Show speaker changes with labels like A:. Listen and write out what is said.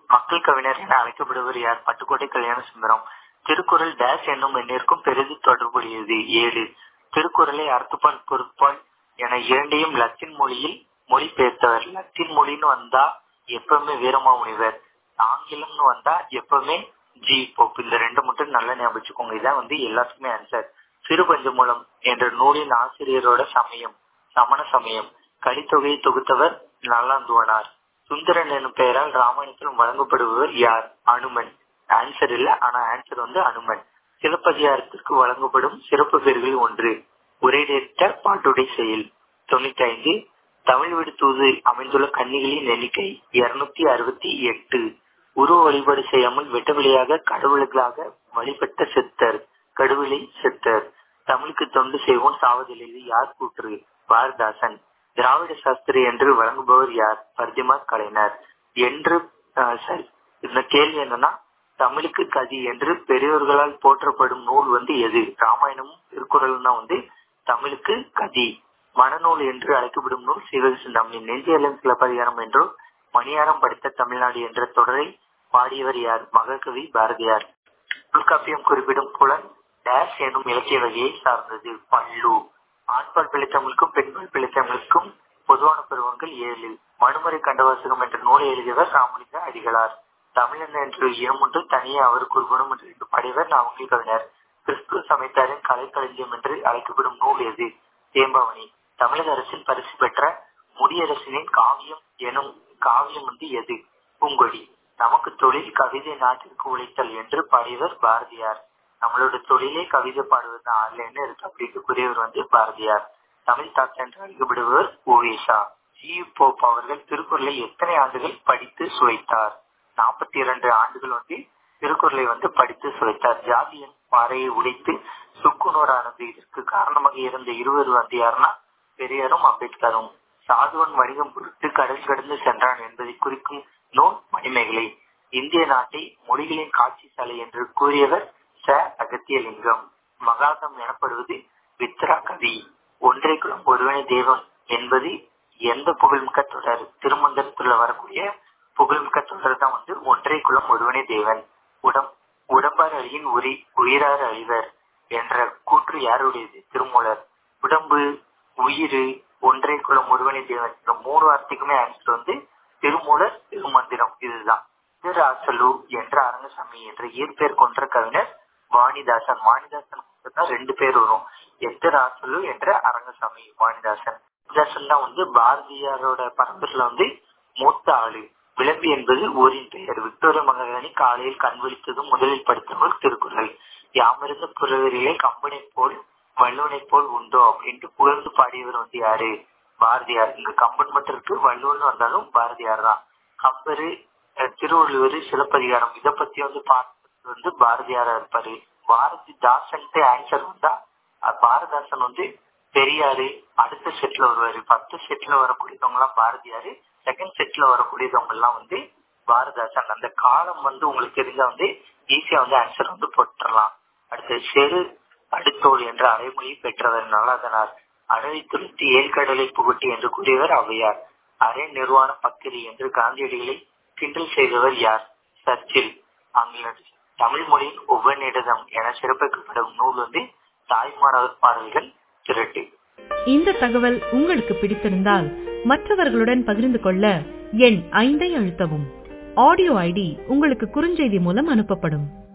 A: மக்கள் கவிஞர் என அழைக்கப்படுவர் யார் பட்டுக்கோட்டை கல்யாண சுந்தரம் திருக்குறள் டேஷ் என்னும் எண்ணிற்கும் பெரிதும் தொடர்புடையது ஏழு திருக்குறளை அர்த்தப்பால் பொருட்பால் என இரண்டையும் லத்தீன் மொழியில் மொழிபெயர்த்தவர் லத்தீன் மொழின்னு வந்தா எப்பவுமே வீரமாமுனிவர் ஆங்கிலம்னு வந்தா எப்பவுமே ஜி போப் இந்த ரெண்டு மட்டும் நல்லா ஞாபகம் வச்சுக்கோங்க இதான் வந்து எல்லாத்துக்குமே ஆன்சர் சிறுபஞ்சமூலம் என்ற நூலின் ஆசிரியரோட சமயம் சமண சமயம் கலித்தொகையை தொகுத்தவர் நல்லாந்துவனார் சுந்தரன் எனும் பெயரால் ராமாயணத்தில் வழங்கப்படுபவர் யார் அனுமன் ஆன்சர் இல்ல ஆனா ஆன்சர் வந்து அனுமன் சிலப்பதிகாரத்திற்கு வழங்கப்படும் சிறப்பு பெயர்களில் ஒன்று உரையிட்ட பாட்டுடை செயல் தொண்ணூத்தி ஐந்து தமிழ் வீடு தூது அமைந்துள்ள கன்னிகளின் எண்ணிக்கை இருநூத்தி அறுபத்தி எட்டு உருவ வழிபாடு செய்யாமல் வெட்டவெளியாக கடவுளுக்காக வழிபட்ட சித்தர் கடுவிலை சித்தர் தமிழுக்கு தொண்டு செய்வோம் சாவதில்லை யார் கூற்று பாரதாசன் திராவிட சாஸ்திரி என்று வழங்குபவர் யார் பர்திமார் கலைஞர் என்று சரி இந்த கேள்வி என்னன்னா தமிழுக்கு கதி என்று பெரியவர்களால் போற்றப்படும் நூல் வந்து எது ராமாயணமும் திருக்குறளும் தான் வந்து தமிழுக்கு கதி மனநூல் என்று அழைக்கப்படும் நூல் சிவகிருஷ்ணன் நெஞ்சியலம் சிலப்பதிகாரம் என்றும் மணியாரம் படித்த தமிழ்நாடு என்ற தொடரை பாடியவர் யார் மககவி பாரதியார் தொல்காப்பியம் குறிப்பிடும் புலன் டேஷ் எனும் இலக்கிய வகையை சார்ந்தது பல்லு ஆண்பால் பிழைத்தமிழுக்கும் பெண்பால் பிழைத்தமிழுக்கும் பொதுவான பருவங்கள் ஏழு மனுமறை கண்டவாசகம் என்ற நூலை எழுதியவர் ராமலிங்க அடிகளார் தமிழன் என்று இனமொன்று தனியே அவருக்கு ஒரு குணம் என்று படைவர் நாமக்கல் கவிஞர் கிறிஸ்துவ சமைத்தாரின் கலைக்களஞ்சியம் என்று அழைக்கப்படும் நூல் எது தேம்பாவணி தமிழக அரசின் பரிசு பெற்ற முடியரசனின் காவியம் எனும் காவியம் வந்து எது பூங்கொடி நமக்கு தொழில் கவிதை நாட்டிற்கு உழைத்தல் என்று பாடியவர் பாரதியார் நம்மளோட தொழிலே கவிதை பாடுவது ஆன்லைன் இருக்கு அப்படின்ட்டுக்குரியவர் வந்து பாரதியார் தமிழ் தாத்தா என்று அழைக்கப்படுபவர் ஓவேஷா ஜி போப் அவர்கள் திருக்குறளை எத்தனை ஆண்டுகள் படித்து சுவைத்தார் நாற்பத்தி இரண்டு ஆண்டுகள் வந்து திருக்குறளை வந்து படித்து சுவைத்தார் ஜாதியின் பாறையை உடைத்து சுக்குநூறானது இதற்கு காரணமாக இருந்த இருவர் வந்து யாருன்னா பெரியாரும் அம்பேத்கரும் சாதுவன் வணிகம் பொறுத்து கடல் கடந்து சென்றான் என்பதை குறிக்கும் நூல் மணிமேகலை இந்திய நாட்டை மொழிகளின் காட்சி சாலை என்று கூறியவர் ச அகத்தியலிங்கம் மகாகம் எனப்படுவது வித்ரா கவி ஒன்றை குலம் ஒருவனை தேவன் என்பது எந்த புகழ்மிக்க தொடர் திருமந்திரத்துல வரக்கூடிய புகழ்மிக்க தொடர் தான் வந்து ஒன்றை குலம் ஒருவனே தேவன் உடம் உடம்பார் அழியின் உரி உயிரார் அழிவர் என்ற கூற்று யாருடையது திருமூலர் உடம்பு உயிர் ஒன்றை குலம் ஒருவனே தேவன் இந்த மூணு வார்த்தைக்குமே ஆன்சர் வந்து திருமூலர் திருமந்திரம் இதுதான் திருராசலு என்ற அரங்கசாமி என்ற இயற்பெயர் கொன்ற கவிஞர் வாணிதாசன் வாணிதாசன் தான் ரெண்டு பேர் வரும் எத்திராசலு என்ற அரங்கசாமி வாணிதாசன் வாணிதாசன் தான் வந்து பாரதியாரோட பரம்பரையில வந்து மூத்த ஆளு விளம்பி என்பது ஊரின் பெயர் விக்டோரிய மகாராணி காலையில் கண் விழித்ததும் முதலில் படித்தவர் திருக்குறள் யாமிருந்த புறவரிலே கம்பனை போல் வள்ளுவனை போல் உண்டோ அப்படின்ட்டு புகழ்ந்து பாடியவர் வந்து யாரு பாரதியார் இங்க கம்பன் மட்டும் இருக்கு வள்ளுவன் வந்தாலும் பாரதியார் தான் கம்பரு திருவள்ளுவர் சிலப்பதிகாரம் இத பத்தி வந்து பார்த்து வந்து பாரதியாரா இருப்பாரு பாரதி தாசன் ஆன்சர் வந்தா பாரதாசன் வந்து பெரியாரு அடுத்த செட்ல வருவாரு பத்து செட்ல வரக்கூடியவங்க எல்லாம் பாரதியாரு செகண்ட் செட்ல வரக்கூடியவங்க எல்லாம் வந்து பாரதாசன் அந்த காலம் வந்து உங்களுக்கு தெரிஞ்சா வந்து ஈஸியா வந்து ஆன்சர் வந்து போட்டுடலாம் அடுத்து செரு அடுத்தோல் என்ற அடைமொழி பெற்றவர் நல்லாதனார் அடவை துளுத்தி ஏற்கடலை புகட்டி என்று கூறியவர் அவையார் அரை நிர்வாண பக்கிரி என்று காந்தியடிகளை கிண்டல் செய்தவர் யார் சர்ச்சில் ஆங்கில தமிழ் மொழியின் ஒவ்வொன்றிடம் என சிறப்பிக்கப்படும் நூல் வந்து தாய்மானவர் பாடல்கள் திரட்டு
B: இந்த தகவல் உங்களுக்கு பிடித்திருந்தால் மற்றவர்களுடன் பகிர்ந்து கொள்ள எண் ஐந்தை அழுத்தவும் ஆடியோ ஐடி உங்களுக்கு குறுஞ்செய்தி மூலம் அனுப்பப்படும்